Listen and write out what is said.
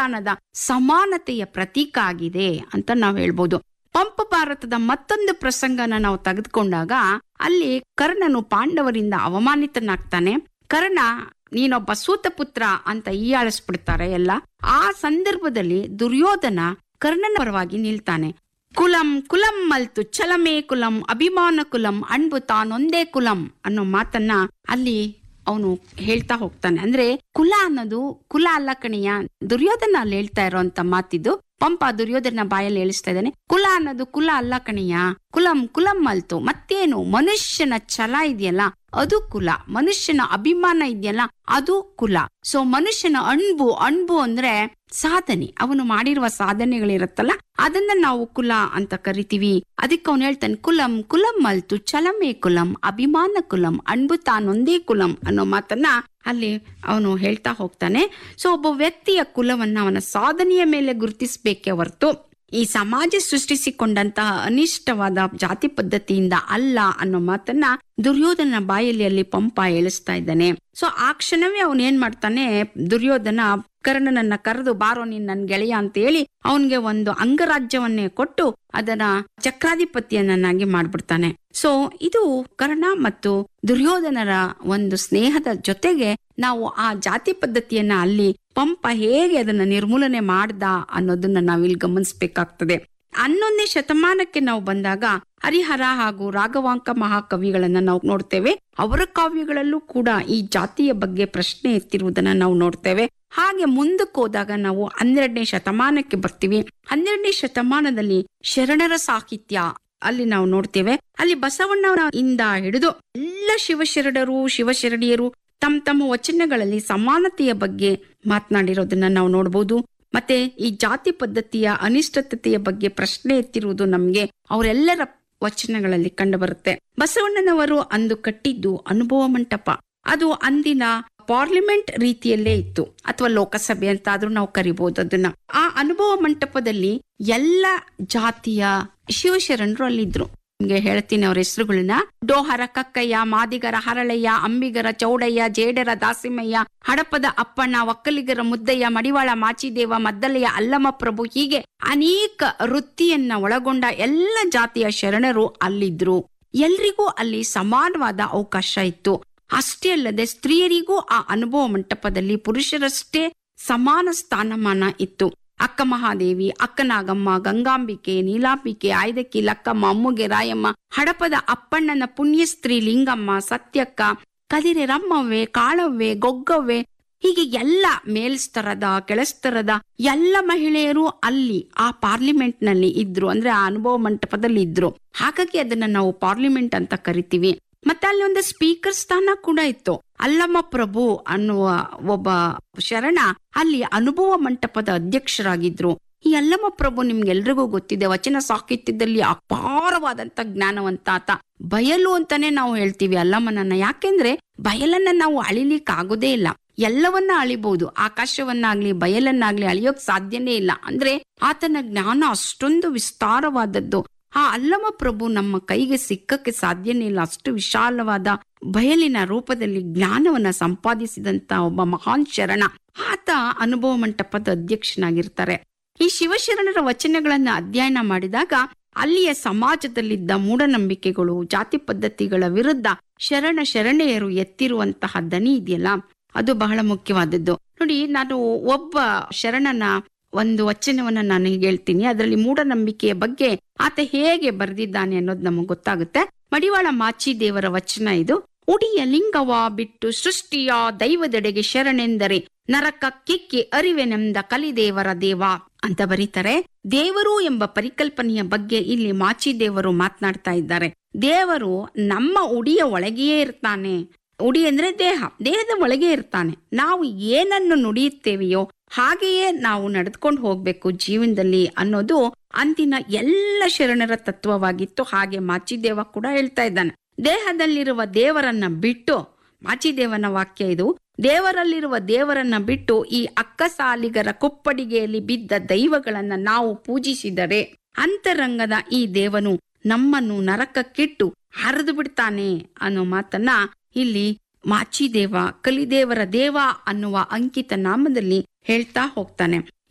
ಅನುಸಂಧಾನದ ಸಮಾನತೆಯ ಪ್ರತೀಕ ಆಗಿದೆ ಅಂತ ನಾವು ಹೇಳ್ಬೋದು ಪಂಪ ಭಾರತದ ಮತ್ತೊಂದು ಪ್ರಸಂಗನ ನಾವು ತೆಗೆದುಕೊಂಡಾಗ ಅಲ್ಲಿ ಕರ್ಣನು ಪಾಂಡವರಿಂದ ಅವಮಾನಿತನಾಗ್ತಾನೆ ಕರ್ಣ ನೀನೊಬ್ಬ ಸೂತಪುತ್ರ ಅಂತ ಹೀಯಾಳಿಸ್ಬಿಡ್ತಾರೆ ಎಲ್ಲ ಆ ಸಂದರ್ಭದಲ್ಲಿ ದುರ್ಯೋಧನ ಕರ್ಣನ ಪರವಾಗಿ ನಿಲ್ತಾನೆ ಕುಲಂ ಕುಲಂ ಮಲ್ತು ಛಲಮೇ ಕುಲಂ ಅಭಿಮಾನ ಕುಲಂ ಅಣ್ಬು ತಾನೊಂದೇ ಕುಲಂ ಅನ್ನೋ ಮಾತನ್ನ ಅಲ್ಲಿ ಅವನು ಹೇಳ್ತಾ ಹೋಗ್ತಾನೆ ಅಂದ್ರೆ ಕುಲ ಅನ್ನೋದು ಕುಲ ಅಲ್ಲ ಕಣಿಯ ದುರ್ಯೋಧನ ಅಲ್ಲಿ ಹೇಳ್ತಾ ಇರೋಂತ ಮಾತಿದ್ದು ಪಂಪ ದುರ್ಯೋಧನ ಬಾಯಲ್ಲಿ ಹೇಳಿಸ್ತಾ ಇದ್ದಾನೆ ಕುಲ ಅನ್ನೋದು ಕುಲ ಅಲ್ಲ ಕಣಿಯ ಕುಲಂ ಕುಲಂ ಅಲ್ತು ಮತ್ತೇನು ಮನುಷ್ಯನ ಛಲ ಇದೆಯಲ್ಲ ಅದು ಕುಲ ಮನುಷ್ಯನ ಅಭಿಮಾನ ಇದೆಯಲ್ಲ ಅದು ಕುಲ ಸೊ ಮನುಷ್ಯನ ಅಣ್ಬು ಅಣ್ಬು ಅಂದ್ರೆ ಸಾಧನೆ ಅವನು ಮಾಡಿರುವ ಸಾಧನೆಗಳಿರುತ್ತಲ್ಲ ಅದನ್ನ ನಾವು ಕುಲ ಅಂತ ಕರಿತೀವಿ ಅದಕ್ಕೆ ಅವನು ಹೇಳ್ತಾನೆ ಕುಲಂ ಕುಲಂ ಅಲ್ತು ಛಲಮೇ ಕುಲಂ ಅಭಿಮಾನ ಕುಲಂ ಅಣ್ಬು ತಾನೊಂದೇ ಕುಲಂ ಅನ್ನೋ ಮಾತನ್ನ ಅಲ್ಲಿ ಅವನು ಹೇಳ್ತಾ ಹೋಗ್ತಾನೆ ಸೊ ಒಬ್ಬ ವ್ಯಕ್ತಿಯ ಕುಲವನ್ನ ಅವನ ಸಾಧನೆಯ ಮೇಲೆ ಗುರುತಿಸಬೇಕೇ ಹೊರತು ಈ ಸಮಾಜ ಸೃಷ್ಟಿಸಿಕೊಂಡಂತಹ ಅನಿಷ್ಟವಾದ ಜಾತಿ ಪದ್ಧತಿಯಿಂದ ಅಲ್ಲ ಅನ್ನೋ ಮಾತನ್ನ ದುರ್ಯೋಧನ ಬಾಯಲ್ಲಿ ಅಲ್ಲಿ ಪಂಪ ಹೇಳಿಸ್ತಾ ಇದ್ದಾನೆ ಸೊ ಆ ಕ್ಷಣವೇ ಅವನ್ ಏನ್ ಮಾಡ್ತಾನೆ ದುರ್ಯೋಧನ ಕರ್ಣನನ್ನ ಕರೆದು ಬಾರೋ ನೀನ್ ನನ್ ಗೆಳೆಯ ಅಂತ ಹೇಳಿ ಅವನ್ಗೆ ಒಂದು ಅಂಗರಾಜ್ಯವನ್ನೇ ಕೊಟ್ಟು ಅದನ್ನ ಚಕ್ರಾಧಿಪತಿಯನ್ನಾಗಿ ಮಾಡ್ಬಿಡ್ತಾನೆ ಸೊ ಇದು ಕರ್ಣ ಮತ್ತು ದುರ್ಯೋಧನರ ಒಂದು ಸ್ನೇಹದ ಜೊತೆಗೆ ನಾವು ಆ ಜಾತಿ ಪದ್ಧತಿಯನ್ನ ಅಲ್ಲಿ ಪಂಪ ಹೇಗೆ ಅದನ್ನ ನಿರ್ಮೂಲನೆ ಮಾಡ್ದ ಅನ್ನೋದನ್ನ ನಾವಿಲ್ಲಿ ಗಮನಿಸ್ಬೇಕಾಗ್ತದೆ ಹನ್ನೊಂದನೇ ಶತಮಾನಕ್ಕೆ ನಾವು ಬಂದಾಗ ಹರಿಹರ ಹಾಗೂ ರಾಘವಾಂಕ ಮಹಾಕವಿಗಳನ್ನ ನಾವು ನೋಡ್ತೇವೆ ಅವರ ಕಾವ್ಯಗಳಲ್ಲೂ ಕೂಡ ಈ ಜಾತಿಯ ಬಗ್ಗೆ ಪ್ರಶ್ನೆ ಎತ್ತಿರುವುದನ್ನ ನಾವು ನೋಡ್ತೇವೆ ಹಾಗೆ ಮುಂದಕ್ಕೆ ಹೋದಾಗ ನಾವು ಹನ್ನೆರಡನೇ ಶತಮಾನಕ್ಕೆ ಬರ್ತೀವಿ ಹನ್ನೆರಡನೇ ಶತಮಾನದಲ್ಲಿ ಶರಣರ ಸಾಹಿತ್ಯ ಅಲ್ಲಿ ನಾವು ನೋಡ್ತೇವೆ ಅಲ್ಲಿ ಬಸವಣ್ಣ ಇಂದ ಹಿಡಿದು ಎಲ್ಲ ಶಿವಶರಣರು ಶಿವಶರಣೀಯರು ತಮ್ಮ ತಮ್ಮ ವಚನಗಳಲ್ಲಿ ಸಮಾನತೆಯ ಬಗ್ಗೆ ಮಾತನಾಡಿರೋದನ್ನ ನಾವು ನೋಡ್ಬೋದು ಮತ್ತೆ ಈ ಜಾತಿ ಪದ್ಧತಿಯ ಅನಿಷ್ಟತೆಯ ಬಗ್ಗೆ ಪ್ರಶ್ನೆ ಎತ್ತಿರುವುದು ನಮ್ಗೆ ಅವರೆಲ್ಲರ ವಚನಗಳಲ್ಲಿ ಕಂಡು ಬರುತ್ತೆ ಬಸವಣ್ಣನವರು ಅಂದು ಕಟ್ಟಿದ್ದು ಅನುಭವ ಮಂಟಪ ಅದು ಅಂದಿನ ಪಾರ್ಲಿಮೆಂಟ್ ರೀತಿಯಲ್ಲೇ ಇತ್ತು ಅಥವಾ ಲೋಕಸಭೆ ಅಂತ ಆದ್ರೂ ನಾವು ಕರಿಬಹುದು ಅದನ್ನ ಆ ಅನುಭವ ಮಂಟಪದಲ್ಲಿ ಎಲ್ಲ ಜಾತಿಯ ಶಿವಶರಣರು ಅಲ್ಲಿದ್ರು ನಿಮ್ಗೆ ಹೇಳ್ತೀನಿ ಅವ್ರ ಹೆಸರುಗಳನ್ನ ಡೋಹರ ಕಕ್ಕಯ್ಯ ಮಾದಿಗರ ಹರಳಯ್ಯ ಅಂಬಿಗರ ಚೌಡಯ್ಯ ಜೇಡರ ದಾಸಿಮಯ್ಯ ಹಡಪದ ಅಪ್ಪಣ್ಣ ಒಕ್ಕಲಿಗರ ಮುದ್ದಯ್ಯ ಮಡಿವಾಳ ಮಾಚಿದೇವ ಮದ್ದಲೆಯ ಅಲ್ಲಮ ಪ್ರಭು ಹೀಗೆ ಅನೇಕ ವೃತ್ತಿಯನ್ನ ಒಳಗೊಂಡ ಎಲ್ಲ ಜಾತಿಯ ಶರಣರು ಅಲ್ಲಿದ್ರು ಎಲ್ರಿಗೂ ಅಲ್ಲಿ ಸಮಾನವಾದ ಅವಕಾಶ ಇತ್ತು ಅಷ್ಟೇ ಅಲ್ಲದೆ ಸ್ತ್ರೀಯರಿಗೂ ಆ ಅನುಭವ ಮಂಟಪದಲ್ಲಿ ಪುರುಷರಷ್ಟೇ ಸಮಾನ ಸ್ಥಾನಮಾನ ಇತ್ತು ಅಕ್ಕ ಮಹಾದೇವಿ ಅಕ್ಕನಾಗಮ್ಮ ಗಂಗಾಂಬಿಕೆ ನೀಲಾಂಬಿಕೆ ಆಯ್ದಕ್ಕಿ ಲಕ್ಕಮ್ಮ ಅಮ್ಮುಗೆ ರಾಯಮ್ಮ ಹಡಪದ ಅಪ್ಪಣ್ಣನ ಪುಣ್ಯಸ್ತ್ರೀ ಲಿಂಗಮ್ಮ ಸತ್ಯಕ್ಕ ಕದಿರೆ ರಮ್ಮವ್ವೆ ಕಾಳವ್ವೆ ಗೊಗ್ಗವ್ವೆ ಹೀಗೆ ಎಲ್ಲ ಮೇಲ್ಸ್ತರದ ಕೆಳಸ್ತರದ ಎಲ್ಲ ಮಹಿಳೆಯರು ಅಲ್ಲಿ ಆ ಪಾರ್ಲಿಮೆಂಟ್ ನಲ್ಲಿ ಇದ್ರು ಅಂದ್ರೆ ಆ ಅನುಭವ ಮಂಟಪದಲ್ಲಿ ಇದ್ರು ಹಾಗಾಗಿ ಅದನ್ನ ನಾವು ಪಾರ್ಲಿಮೆಂಟ್ ಅಂತ ಕರಿತೀವಿ ಮತ್ತೆ ಅಲ್ಲಿ ಒಂದು ಸ್ಪೀಕರ್ ಸ್ಥಾನ ಕೂಡ ಇತ್ತು ಅಲ್ಲಮ್ಮ ಪ್ರಭು ಅನ್ನುವ ಒಬ್ಬ ಶರಣ ಅಲ್ಲಿ ಅನುಭವ ಮಂಟಪದ ಅಧ್ಯಕ್ಷರಾಗಿದ್ರು ಈ ಅಲ್ಲಮ್ಮ ಪ್ರಭು ನಿಮ್ಗೆಲ್ರಿಗೂ ಗೊತ್ತಿದೆ ವಚನ ಸಾಹಿತ್ಯದಲ್ಲಿ ಅಪಾರವಾದಂತ ಜ್ಞಾನವಂತ ಆತ ಬಯಲು ಅಂತಾನೆ ನಾವು ಹೇಳ್ತೀವಿ ಅಲ್ಲಮ್ಮನನ್ನ ಯಾಕೆಂದ್ರೆ ಬಯಲನ್ನ ನಾವು ಅಳಿಲಿಕ್ ಆಗೋದೇ ಇಲ್ಲ ಎಲ್ಲವನ್ನ ಅಳಿಬಹುದು ಆಕಾಶವನ್ನಾಗ್ಲಿ ಬಯಲನ್ನಾಗ್ಲಿ ಅಳಿಯೋಕ್ ಸಾಧ್ಯನೇ ಇಲ್ಲ ಅಂದ್ರೆ ಆತನ ಜ್ಞಾನ ಅಷ್ಟೊಂದು ವಿಸ್ತಾರವಾದದ್ದು ಆ ಅಲ್ಲಮ ಪ್ರಭು ನಮ್ಮ ಕೈಗೆ ಸಿಕ್ಕಕ್ಕೆ ಸಾಧ್ಯನೇ ಇಲ್ಲ ಅಷ್ಟು ವಿಶಾಲವಾದ ಬಯಲಿನ ರೂಪದಲ್ಲಿ ಜ್ಞಾನವನ್ನ ಸಂಪಾದಿಸಿದಂತ ಒಬ್ಬ ಮಹಾನ್ ಶರಣ ಆತ ಅನುಭವ ಮಂಟಪದ ಅಧ್ಯಕ್ಷನಾಗಿರ್ತಾರೆ ಈ ಶಿವಶರಣರ ವಚನಗಳನ್ನ ಅಧ್ಯಯನ ಮಾಡಿದಾಗ ಅಲ್ಲಿಯ ಸಮಾಜದಲ್ಲಿದ್ದ ಮೂಢನಂಬಿಕೆಗಳು ಜಾತಿ ಪದ್ಧತಿಗಳ ವಿರುದ್ಧ ಶರಣ ಶರಣೆಯರು ಎತ್ತಿರುವಂತಹ ದನಿ ಇದೆಯಲ್ಲ ಅದು ಬಹಳ ಮುಖ್ಯವಾದದ್ದು ನೋಡಿ ನಾನು ಒಬ್ಬ ಶರಣನ ಒಂದು ವಚನವನ್ನ ನಾನು ಹೇಳ್ತೀನಿ ಅದರಲ್ಲಿ ಮೂಢನಂಬಿಕೆಯ ಬಗ್ಗೆ ಆತ ಹೇಗೆ ಬರೆದಿದ್ದಾನೆ ಅನ್ನೋದು ನಮಗೆ ಗೊತ್ತಾಗುತ್ತೆ ಮಡಿವಾಳ ಮಾಚಿ ದೇವರ ವಚನ ಇದು ಉಡಿಯ ಲಿಂಗವ ಬಿಟ್ಟು ಸೃಷ್ಟಿಯ ದೈವದೆಡೆಗೆ ಶರಣೆಂದರೆ ನರಕ ಕಿಕ್ಕಿ ಅರಿವೆನೆಂದ ಕಲಿದೇವರ ದೇವ ಅಂತ ಬರೀತಾರೆ ದೇವರು ಎಂಬ ಪರಿಕಲ್ಪನೆಯ ಬಗ್ಗೆ ಇಲ್ಲಿ ಮಾಚಿ ದೇವರು ಮಾತನಾಡ್ತಾ ಇದ್ದಾರೆ ದೇವರು ನಮ್ಮ ಉಡಿಯ ಒಳಗೆಯೇ ಇರ್ತಾನೆ ಉಡಿ ಅಂದ್ರೆ ದೇಹ ದೇಹದ ಒಳಗೆ ಇರ್ತಾನೆ ನಾವು ಏನನ್ನು ನುಡಿಯುತ್ತೇವೆಯೋ ಹಾಗೆಯೇ ನಾವು ನಡೆದುಕೊಂಡು ಹೋಗ್ಬೇಕು ಜೀವನದಲ್ಲಿ ಅನ್ನೋದು ಅಂದಿನ ಎಲ್ಲ ಶರಣರ ತತ್ವವಾಗಿತ್ತು ಹಾಗೆ ಮಾಚಿದೇವ ಕೂಡ ಹೇಳ್ತಾ ಇದ್ದಾನೆ ದೇಹದಲ್ಲಿರುವ ದೇವರನ್ನ ಬಿಟ್ಟು ಮಾಚಿದೇವನ ವಾಕ್ಯ ಇದು ದೇವರಲ್ಲಿರುವ ದೇವರನ್ನ ಬಿಟ್ಟು ಈ ಅಕ್ಕಸಾಲಿಗರ ಕುಪ್ಪಡಿಗೆಯಲ್ಲಿ ಬಿದ್ದ ದೈವಗಳನ್ನ ನಾವು ಪೂಜಿಸಿದರೆ ಅಂತರಂಗದ ಈ ದೇವನು ನಮ್ಮನ್ನು ನರಕಕ್ಕಿಟ್ಟು ಹರಿದು ಬಿಡ್ತಾನೆ ಅನ್ನೋ ಮಾತನ್ನ ಇಲ್ಲಿ ಮಾಚಿದೇವ ಕಲಿದೇವರ ದೇವ ಅನ್ನುವ ಅಂಕಿತ ನಾಮದಲ್ಲಿ ಹೇಳ್ತಾ ಹೋಗ್ತಾನೆ